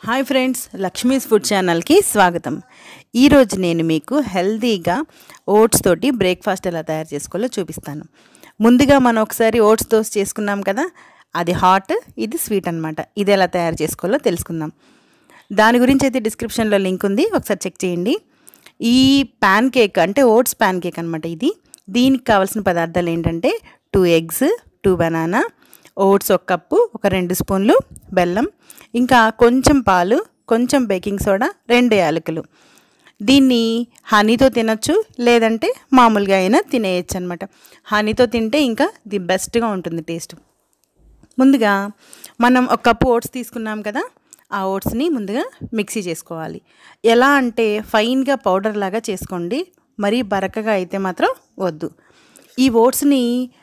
hi friends Lakshmi's food ఛానల్కి స్వాగతం ఈరోజు నేను మీకు హెల్తీగా ఓట్స్ తోటి బ్రేక్ఫాస్ట్ ఎలా తయారు చేసుకోవాలో చూపిస్తాను ముందుగా మనం ఒకసారి ఓట్స్ దోశ చేసుకున్నాం కదా అది హాట్ ఇది స్వీట్ అనమాట ఇది ఎలా తయారు చేసుకోవాలో తెలుసుకుందాం దాని గురించి అయితే డిస్క్రిప్షన్లో లింక్ ఉంది ఒకసారి చెక్ చేయండి ఈ ప్యాన్ కేక్ అంటే ఓట్స్ ప్యాన్ కేక్ అనమాట ఇది దీనికి కావాల్సిన పదార్థాలు ఏంటంటే two eggs two banana oats ఒక కప్పు ఒక రెండు స్పూన్లు బెల్లం ఇంకా కొంచెం పాలు కొంచెం బేకింగ్ సోడా రెండు యాలకులు దీన్ని హనీతో తినొచ్చు లేదంటే మామూలుగా అయినా తినేయచ్చు అనమాట హనీతో తింటే ఇంకా ది బెస్ట్గా ఉంటుంది టేస్ట్ ముందుగా మనం ఒక కప్పు ఓట్స్ తీసుకున్నాం కదా ఆ ఓట్స్ని ముందుగా మిక్సీ చేసుకోవాలి ఎలా అంటే ఫైన్గా పౌడర్ లాగా చేసుకోండి మరీ బరకగా అయితే మాత్రం వద్దు ఈ ఓట్స్ని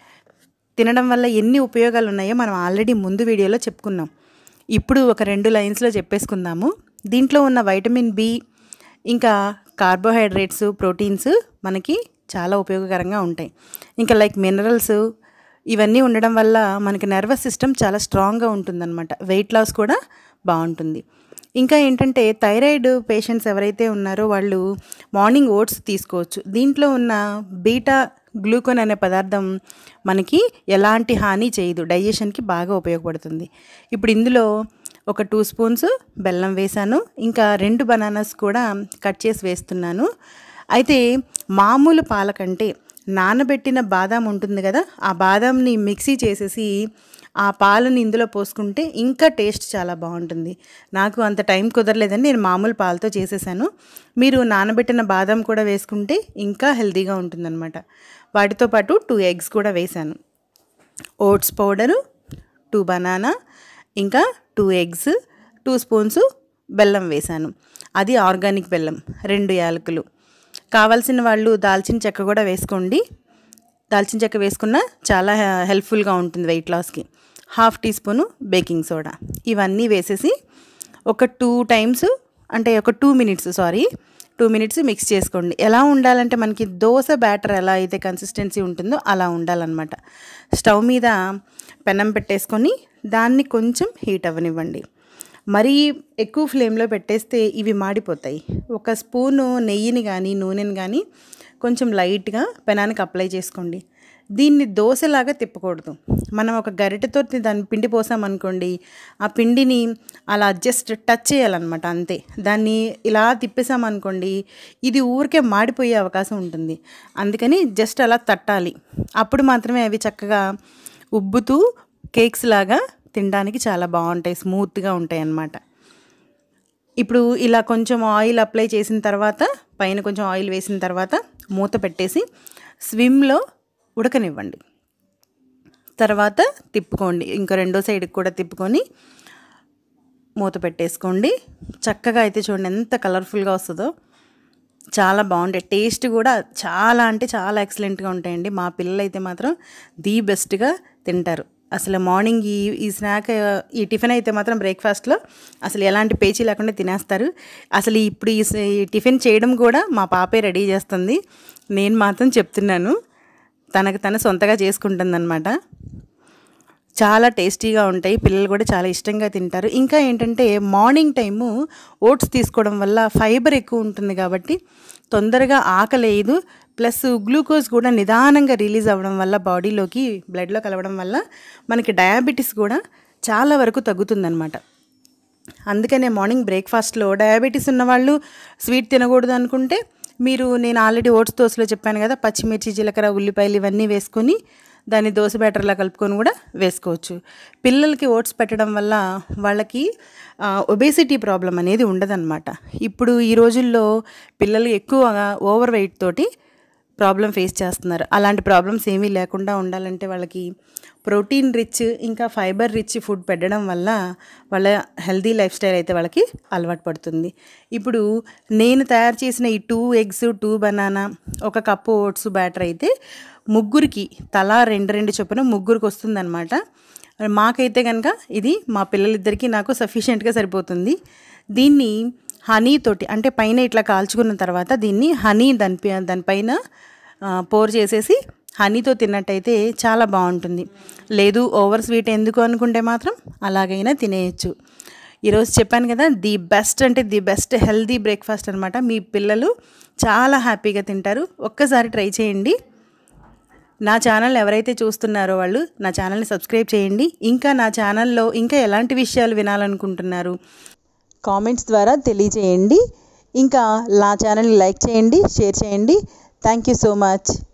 తినడం వల్ల ఎన్ని ఉపయోగాలు ఉన్నాయో మనం ఆల్రెడీ ముందు వీడియోలో చెప్పుకున్నాం ఇప్పుడు ఒక రెండు లైన్స్లో చెప్పేసుకుందాము దీంట్లో ఉన్న వైటమిన్ బి ఇంకా కార్బోహైడ్రేట్స్ ప్రోటీన్స్ మనకి చాలా ఉపయోగకరంగా ఉంటాయి ఇంకా లైక్ మినరల్స్ ఇవన్నీ ఉండడం వల్ల మనకి నర్వస్ సిస్టమ్ చాలా స్ట్రాంగ్గా ఉంటుందన్నమాట వెయిట్ లాస్ కూడా బాగుంటుంది ఇంకా ఏంటంటే థైరాయిడ్ పేషెంట్స్ ఎవరైతే ఉన్నారో వాళ్ళు మార్నింగ్ ఓట్స్ తీసుకోవచ్చు దీంట్లో ఉన్న బీటా గ్లూకోన్ అనే పదార్థం మనకి ఎలాంటి హాని చేయదు డైజెషన్కి బాగా ఉపయోగపడుతుంది ఇప్పుడు ఇందులో ఒక టూ స్పూన్స్ బెల్లం వేసాను ఇంకా రెండు బనానాస్ కూడా కట్ చేసి వేస్తున్నాను అయితే మామూలు పాల కంటే నానబెట్టిన బాదాం ఉంటుంది కదా ఆ బాదాంని మిక్సీ చేసేసి ఆ పాలను ఇందులో పోసుకుంటే ఇంకా టేస్ట్ చాలా బాగుంటుంది నాకు అంత టైం కుదరలేదని నేను మామూలు పాలతో చేసేసాను మీరు నానబెట్టిన బాదం కూడా వేసుకుంటే ఇంకా హెల్తీగా ఉంటుందన్నమాట వాటితో పాటు టూ ఎగ్స్ కూడా వేసాను ఓట్స్ పౌడరు టూ బనానా ఇంకా టూ ఎగ్స్ టూ స్పూన్స్ బెల్లం వేసాను అది ఆర్గానిక్ బెల్లం రెండు యాలకులు కావాల్సిన వాళ్ళు దాల్చిన చెక్క కూడా వేసుకోండి దాల్చిన చెక్క వేసుకున్న చాలా హెల్ప్ఫుల్గా ఉంటుంది వెయిట్ లాస్కి half teaspoon baking soda ఇవన్నీ వేసేసి ఒక టూ టైమ్స్ అంటే ఒక two minutes sorry two minutes mix చేసుకోండి ఎలా ఉండాలంటే మనకి దోశ బ్యాటర్ ఎలా అయితే కన్సిస్టెన్సీ ఉంటుందో అలా ఉండాలన్నమాట స్టవ్ మీద పెనం పెట్టేసుకొని దాన్ని కొంచెం హీట్ అవ్వనివ్వండి మరీ ఎక్కువ ఫ్లేమ్లో పెట్టేస్తే ఇవి మాడిపోతాయి ఒక స్పూను నెయ్యిని కానీ నూనెని కానీ కొంచెం లైట్గా పెనానికి అప్లై చేసుకోండి దీన్ని దోశలాగా తిప్పకూడదు మనం ఒక గరిటెతో దాన్ని పిండి పోసామనుకోండి ఆ పిండిని అలా జస్ట్ టచ్ చేయాలన్నమాట అంతే దాన్ని ఇలా తిప్పేసామనుకోండి ఇది ఊరికే మాడిపోయే అవకాశం ఉంటుంది అందుకని జస్ట్ అలా తట్టాలి అప్పుడు మాత్రమే అవి చక్కగా ఉబ్బుతూ కేక్స్ లాగా తినడానికి చాలా బాగుంటాయి స్మూత్గా ఉంటాయి అన్నమాట ఇప్పుడు ఇలా కొంచెం ఆయిల్ అప్లై చేసిన తర్వాత పైన కొంచెం ఆయిల్ వేసిన తర్వాత మూత పెట్టేసి స్విమ్లో ఉడకనివ్వండి తర్వాత తిప్పుకోండి ఇంకా రెండో సైడ్కి కూడా తిప్పుకొని మూత పెట్టేసుకోండి చక్కగా అయితే చూడండి ఎంత కలర్ఫుల్గా వస్తుందో చాలా బాగుంటాయి టేస్ట్ కూడా చాలా అంటే చాలా ఎక్సలెంట్గా ఉంటాయండి మా పిల్లలు అయితే మాత్రం ది బెస్ట్గా తింటారు అసలు మార్నింగ్ ఈ ఈ స్నాక్ ఈ టిఫిన్ అయితే మాత్రం బ్రేక్ఫాస్ట్లో అసలు ఎలాంటి పేచీ లేకుండా తినేస్తారు అసలు ఇప్పుడు ఈ టిఫిన్ చేయడం కూడా మా పాపే రెడీ చేస్తుంది నేను మాత్రం చెప్తున్నాను తనకు తను సొంతగా చేసుకుంటుందన్నమాట చాలా టేస్టీగా ఉంటాయి పిల్లలు కూడా చాలా ఇష్టంగా తింటారు ఇంకా ఏంటంటే మార్నింగ్ టైము ఓట్స్ తీసుకోవడం వల్ల ఫైబర్ ఎక్కువ ఉంటుంది కాబట్టి తొందరగా ఆకలేదు ప్లస్ గ్లూకోజ్ కూడా నిదానంగా రిలీజ్ అవ్వడం వల్ల బాడీలోకి బ్లడ్లో కలవడం వల్ల మనకి డయాబెటీస్ కూడా చాలా వరకు తగ్గుతుందన్నమాట అందుకనే మార్నింగ్ బ్రేక్ఫాస్ట్లో డయాబెటీస్ ఉన్నవాళ్ళు స్వీట్ తినకూడదు అనుకుంటే మీరు నేను ఆల్రెడీ ఓట్స్ దోశలో చెప్పాను కదా పచ్చిమిర్చి జీలకర్ర ఉల్లిపాయలు ఇవన్నీ వేసుకొని దాన్ని దోశ బ్యాటర్లా కలుపుకొని కూడా వేసుకోవచ్చు పిల్లలకి ఓట్స్ పెట్టడం వల్ల వాళ్ళకి ఒబేసిటీ ప్రాబ్లం అనేది ఉండదన్నమాట ఇప్పుడు ఈ రోజుల్లో పిల్లలు ఎక్కువగా ఓవర్ వెయిట్ తోటి ప్రాబ్లం ఫేస్ చేస్తున్నారు అలాంటి ప్రాబ్లమ్స్ ఏమీ లేకుండా ఉండాలంటే వాళ్ళకి ప్రోటీన్ రిచ్ ఇంకా ఫైబర్ రిచ్ ఫుడ్ పెట్టడం వల్ల వాళ్ళ హెల్దీ లైఫ్ స్టైల్ అయితే వాళ్ళకి అలవాటు పడుతుంది ఇప్పుడు నేను తయారు చేసిన ఈ టూ ఎగ్స్ టూ బనానా ఒక కప్పు ఓట్స్ బ్యాటర్ అయితే ముగ్గురికి తలా రెండు రెండు చొప్పున ముగ్గురికి వస్తుందన్నమాట మాకైతే కనుక ఇది మా పిల్లలిద్దరికీ నాకు సఫిషియెంట్గా సరిపోతుంది దీన్ని హనీ తోటి అంటే పైన ఇట్లా కాల్చుకున్న తర్వాత దీన్ని హనీ దాని దానిపైన పోర్ చేసేసి హనీతో తిన్నట్టయితే చాలా బాగుంటుంది లేదు ఓవర్ స్వీట్ ఎందుకు అనుకుంటే మాత్రం అలాగైనా తినేయచ్చు ఈరోజు చెప్పాను కదా ది బెస్ట్ అంటే ది బెస్ట్ హెల్దీ బ్రేక్ఫాస్ట్ అనమాట మీ పిల్లలు చాలా హ్యాపీగా తింటారు ఒక్కసారి ట్రై చేయండి నా ఛానల్ ఎవరైతే చూస్తున్నారో వాళ్ళు నా ఛానల్ని సబ్స్క్రైబ్ చేయండి ఇంకా నా ఛానల్లో ఇంకా ఎలాంటి విషయాలు వినాలనుకుంటున్నారు కామెంట్స్ ద్వారా తెలియజేయండి ఇంకా నా ఛానల్ని లైక్ చేయండి షేర్ చేయండి థ్యాంక్ యూ సో మచ్